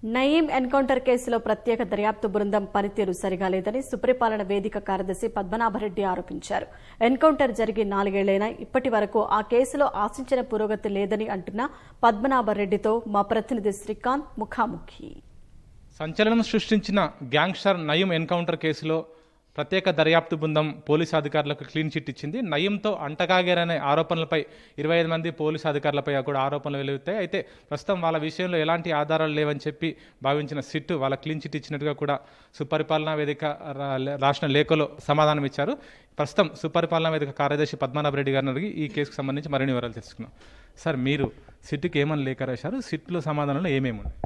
Nayeem encounter కేసులో ప్రత్యేక దర్యాప్తు బృందం పనితీరు సరిగా లేదని సుపరిపాలన వేదిక కార్యదర్శి పద్మనాభరెడ్డి ఆరోపించారు ఎన్కౌంటర్ జరిగి నాలుగేళ్లైనా ఇప్పటి వరకు ఆ కేసులో ఆశించిన పురోగతి లేదని అంటున్న పద్మనాభరెడ్డితో మా ప్రతినిధి శ్రీకాంత్ ముఖాముఖి సంచలనం సృష్టించిన గ్యాంగ్స్టర్ నయీం ఎన్కౌంటర్ కేసులో ప్రత్యేక దర్యాప్తు బృందం పోలీసు అధికారులకు క్లీన్ చిట్ ఇచ్చింది నయీంతో అంటకాగారనే ఆరోపణలపై ఇరవై ఐదు మంది పోలీసు అధికారులపై కూడా ఆరోపణలు వెలుగుతాయి అయితే ప్రస్తుతం వాళ్ళ విషయంలో ఎలాంటి ఆధారాలు లేవని చెప్పి భావించిన సిట్ వాళ్ళ క్లీన్ చిట్ ఇచ్చినట్టుగా కూడా సుపరిపాలనా వేదిక రా- రాసిన లేఖలో సమాధానం ఇచ్చారు ప్రస్తుతం సుపరిపాలనా వేదిక కార్యదర్శి పద్మనాభ రెడ్డి గారిని అడిగి ఈ కేసుకు సంబంధించి మరిన్ని వివరాలు తెలుసుకున్నాం సార్ మీరు సిట్కి ఏమని లేఖ రాశారు సిట్లో సమాధానంలో ఏమేమి ఉన్నాయి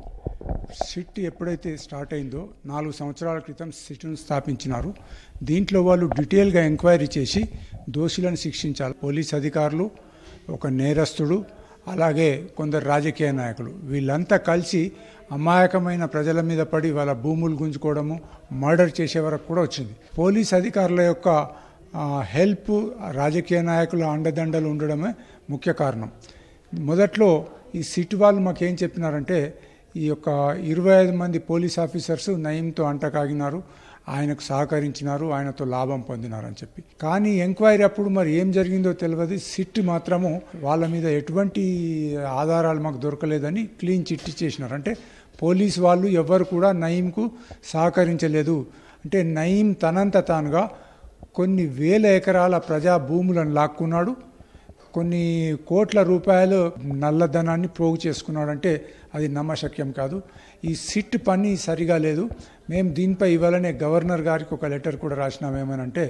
సిట్ ఎప్పుడైతే స్టార్ట్ అయిందో నాలుగు సంవత్సరాల క్రితం సిట్ను స్థాపించినారు దీంట్లో వాళ్ళు డీటెయిల్గా ఎంక్వైరీ చేసి దోషులను శిక్షించాలి పోలీస్ అధికారులు ఒక నేరస్తుడు అలాగే కొందరు రాజకీయ నాయకులు వీళ్ళంతా కలిసి అమాయకమైన ప్రజల మీద పడి వాళ్ళ భూములు గుంజుకోవడము మర్డర్ చేసే వరకు కూడా వచ్చింది పోలీస్ అధికారుల యొక్క ఆ, హెల్ప్ రాజకీయ నాయకుల అండదండలు ఉండడమే ముఖ్య కారణం మొదట్లో ఈ సిట్ వాళ్ళు మాకేం చెప్పినారంటే ఈ యొక్క ఇరవై ఐదు మంది పోలీస్ ఆఫీసర్స్ నయంతో అంటకాగినారు ఆయనకు సహకరించినారు ఆయనతో లాభం పొందినారని చెప్పి కానీ ఎంక్వైరీ అప్పుడు మరి ఏం జరిగిందో తెలియదు సిట్ మాత్రము వాళ్ళ మీద ఎటువంటి ఆధారాలు మాకు దొరకలేదని క్లీన్ చిట్ చేసినారు అంటే పోలీస్ వాళ్ళు ఎవ్వరు కూడా నయీంకు సహకరించలేదు అంటే నయీం తనంత తానుగా కొన్ని వేల ఎకరాల ప్రజా భూములను లాక్కున్నాడు కొన్ని కోట్ల రూపాయలు నల్లధనాన్ని ప్రోగు చేసుకున్నాడంటే అది నమ్మశక్యం కాదు ఈ సిట్ పని సరిగా లేదు మేము దీనిపై ఇవ్వాలనే గవర్నర్ గారికి ఒక లెటర్ కూడా రాసినాం ఏమనంటే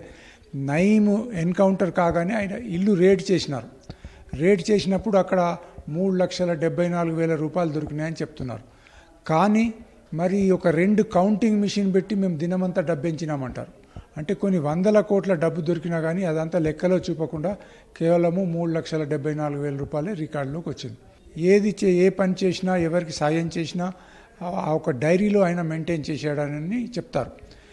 నయీము ఎన్కౌంటర్ కాగానే ఆయన ఇల్లు రేడ్ చేసినారు రేడ్ చేసినప్పుడు అక్కడ మూడు లక్షల డెబ్బై నాలుగు వేల రూపాయలు దొరికినాయని చెప్తున్నారు కానీ మరి ఒక రెండు కౌంటింగ్ మిషన్ పెట్టి మేము దినమంతా డబ్బెంచినామంటారు అంటే కొన్ని వందల కోట్ల డబ్బు దొరికినా కానీ అదంతా లెక్కలో చూపకుండా కేవలము మూడు లక్షల డెబ్బై నాలుగు వేల రూపాయలే రికార్డులోకి వచ్చింది ఏది చే ఏ పని చేసినా ఎవరికి సాయం చేసినా ఆ ఒక డైరీలో ఆయన మెయింటైన్ చేశాడని చెప్తారు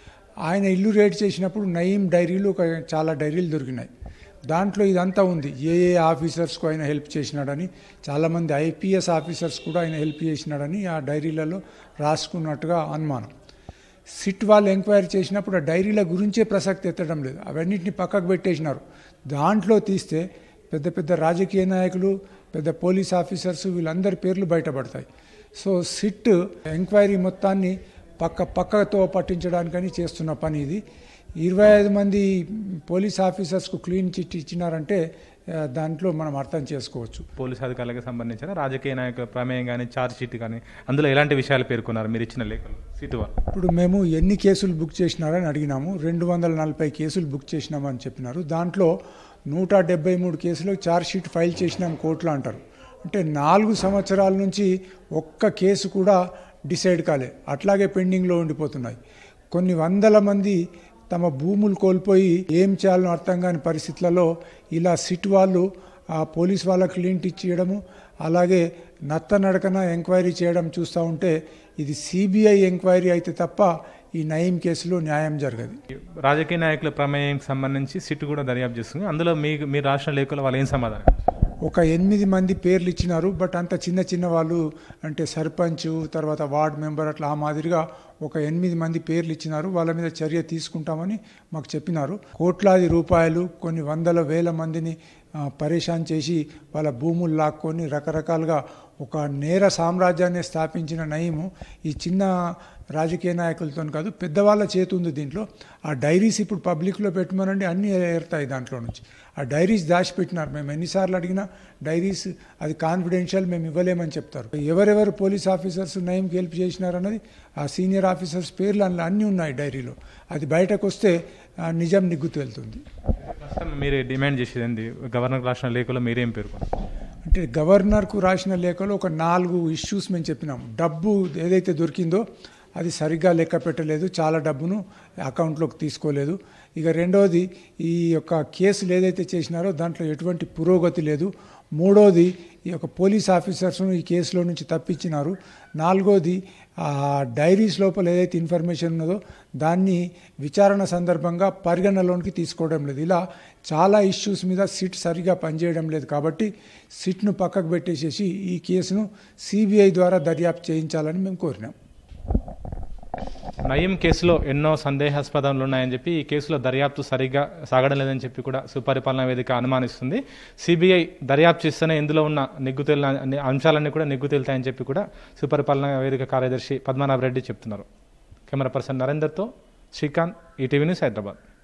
ఆయన ఇల్లు రేట్ చేసినప్పుడు నయీం డైరీలు ఒక చాలా డైరీలు దొరికినాయి దాంట్లో ఇదంతా ఉంది ఏ ఏ ఆఫీసర్స్కు ఆయన హెల్ప్ చేసినాడని చాలామంది ఐపీఎస్ ఆఫీసర్స్ కూడా ఆయన హెల్ప్ చేసినాడని ఆ డైరీలలో రాసుకున్నట్టుగా అనుమానం సిట్ వాళ్ళు ఎంక్వైరీ చేసినప్పుడు ఆ డైరీల గురించే ప్రసక్తి ఎత్తడం లేదు అవన్నిటిని పక్కకు పెట్టేసినారు దాంట్లో తీస్తే పెద్ద పెద్ద రాజకీయ నాయకులు పెద్ద పోలీస్ ఆఫీసర్స్ వీళ్ళందరి పేర్లు బయటపడతాయి సో సిట్ ఎంక్వైరీ మొత్తాన్ని పక్క పక్కతో పట్టించడానికని చేస్తున్న పని ఇది ఇరవై ఐదు మంది పోలీస్ ఆఫీసర్స్కు క్లీన్ చిట్ ఇచ్చినారంటే ఆ, దాంట్లో మనం అర్థం చేసుకోవచ్చు పోలీసు అధికారులకు సంబంధించిన రాజకీయ నాయకుల ప్రమేయం కానీ ఛార్జ్ షీట్ కానీ అందులో ఎలాంటి విషయాలు పేర్కొన్నారు మీరు ఇచ్చిన లేఖలు సిట్ వాళ్ళు ఇప్పుడు మేము ఎన్ని కేసులు బుక్ చేసినారని అడిగినాము రెండు వందల నలభై కేసులు బుక్ చేసినామని చెప్పినారు దాంట్లో నూట డెబ్బై మూడు కేసులు ఛార్జ్ షీట్ ఫైల్ చేసినాం కోర్టులో అంటారు అంటే నాలుగు సంవత్సరాల నుంచి ఒక్క కేసు కూడా డిసైడ్ కాలే అట్లాగే పెండింగ్లో ఉండిపోతున్నాయి కొన్ని వందల మంది తమ భూములు కోల్పోయి ఏం చేయాలో అర్థం కాని పరిస్థితులలో ఇలా సిట్ వాళ్ళు ఆ పోలీస్ వాళ్ళకి క్లీన్ ఇచ్చేయడము అలాగే నత్త నడకన ఎంక్వైరీ చేయడం చూస్తూ ఉంటే ఇది సిబిఐ ఎంక్వైరీ అయితే తప్ప ఈ నయీం కేసులో న్యాయం జరగదు రాజకీయ నాయకుల ప్రమేయం సంబంధించి సిట్ కూడా దర్యాప్తు చేస్తుంది అందులో మీ మీరు రాసిన లేఖలో వాళ్ళు ఏం సమాధానం ఒక ఎనిమిది మంది పేర్లు ఇచ్చినారు బట్ అంత చిన్న చిన్న వాళ్ళు అంటే సర్పంచ్ తర్వాత వార్డ్ మెంబర్ అట్లా ఆ మాదిరిగా ఒక ఎనిమిది మంది పేర్లు ఇచ్చినారు వాళ్ళ మీద చర్య తీసుకుంటామని మాకు చెప్పినారు కోట్లాది రూపాయలు కొన్ని వందల వేల మందిని ఆ, పరేషాన్ చేసి వాళ్ళ భూములు లాక్కొని రకరకాలుగా ఒక నేర సామ్రాజ్యాన్ని స్థాపించిన నయము ఈ చిన్న రాజకీయ నాయకులతో కాదు పెద్దవాళ్ళ చేతి ఉంది దీంట్లో ఆ డైరీస్ ఇప్పుడు పబ్లిక్లో పెట్టమనండి అన్నీ ఏరుతాయి దాంట్లో నుంచి ఆ డైరీస్ దాచిపెట్టినారు మేము ఎన్నిసార్లు అడిగినా డైరీస్ అది కాన్ఫిడెన్షియల్ మేము ఇవ్వలేమని చెప్తారు ఎవరెవరు పోలీస్ ఆఫీసర్స్ నయంకి హెల్ప్ చేసినారన్నది ఆ సీనియర్ ఆఫీసర్స్ పేర్లు అందులో అన్నీ ఉన్నాయి డైరీలో అది బయటకు వస్తే ఆ, నిజం నిగ్గు తేలుతుంది ప్రస్తుతం మీరు డిమాండ్ చేసేది ఏంది గవర్నర్ రాసిన లేఖలో మీరేం పేర్కొన్నారు అంటే గవర్నర్కు రాసిన లేఖలో ఒక నాలుగు ఇష్యూస్ మేము చెప్పినాం డబ్బు ఏదైతే దొరికిందో అది సరిగ్గా లెక్క పెట్టలేదు చాలా డబ్బును అకౌంట్లోకి తీసుకోలేదు ఇక రెండవది ఈ యొక్క కేసులు ఏదైతే చేసినారో దాంట్లో ఎటువంటి పురోగతి లేదు మూడోది ఈ యొక్క పోలీస్ ఆఫీసర్స్ను ఈ కేసులో నుంచి తప్పించినారు నాలుగోది ఆ డైరీస్ లోపల ఏదైతే ఇన్ఫర్మేషన్ ఉన్నదో దాన్ని విచారణ సందర్భంగా పరిగణలోనికి తీసుకోవడం లేదు ఇలా చాలా ఇష్యూస్ మీద సిట్ సరిగా పనిచేయడం లేదు కాబట్టి సిట్ను పక్కకు పెట్టేసేసి ఈ కేసును సిబిఐ ద్వారా దర్యాప్తు చేయించాలని మేము కోరినాం నయీం కేసులో ఎన్నో సందేహాస్పదాలు ఉన్నాయని చెప్పి ఈ కేసులో దర్యాప్తు సరిగ్గా సాగడం లేదని చెప్పి కూడా సుపరిపాలన వేదిక అనుమానిస్తుంది సిబిఐ దర్యాప్తు చేస్తేనే ఇందులో ఉన్న నిగ్గు తేలిన అన్ని అంశాలన్నీ కూడా నిగ్గు తేలుతాయని చెప్పి కూడా సుపరిపాలన వేదిక కార్యదర్శి పద్మనాభ రెడ్డి చెప్తున్నారు కెమెరా పర్సన్ నరేందర్తో శ్రీకాంత్ ఈటీవీ న్యూస్ హైదరాబాద్